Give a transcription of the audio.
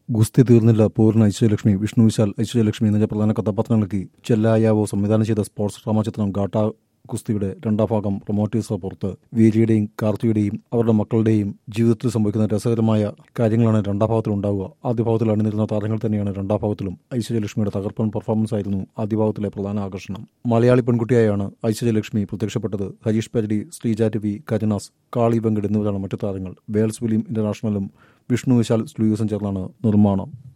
ഗുസ്തി തീർന്നില്ല പൂർണ്ണ ഐശ്വര്യലക്ഷ്മി വിഷ്ണു വിശാൽ ഐശ്വര്യലക്ഷ്മി എന്നിവ പ്രധാന കഥാപാത്രങ്ങൾക്ക് ചെല്ലായാവോ സംവിധാനം ചെയ്ത സ്പോർട്സ് ഡ്രാമ ചിത്രം ഗാട്ട കുസ്തിയുടെ രണ്ടാം ഭാഗം പ്രൊമോട്ടീസ് പുറത്ത് വീരിയുടെയും കാർത്തിയുടെയും അവരുടെ മക്കളുടെയും ജീവിതത്തിൽ സംഭവിക്കുന്ന രസകരമായ കാര്യങ്ങളാണ് രണ്ടാം ഭാഗത്തിൽ ഉണ്ടാവുക ആദ്യ ഭാഗത്തിൽ അണിനിരുന്ന താരങ്ങൾ തന്നെയാണ് രണ്ടാം ഭാഗത്തിലും ഐശ്വര്യലക്ഷ്മിയുടെ തകർപ്പൻ പെർഫോമൻസ് ആയിരുന്നു ആദ്യ ഭാഗത്തിലെ പ്രധാന ആകർഷണം മലയാളി പെൺകുട്ടിയായാണ് ഐശ്വര്യലക്ഷ്മി പ്രത്യക്ഷപ്പെട്ടത് ഹരീഷ് പാജടി ശ്രീജ രവി കരുണാസ് കാളി വെങ്കട് എന്നിവരാണ് മറ്റു താരങ്ങൾ വേൾസ് ഫിലിം ഇന്റർനാഷണലും വിഷ്ണു വിശാൽ സ്റ്റുഡിയോസും ചേർന്നാണ് നിർമ്മാണം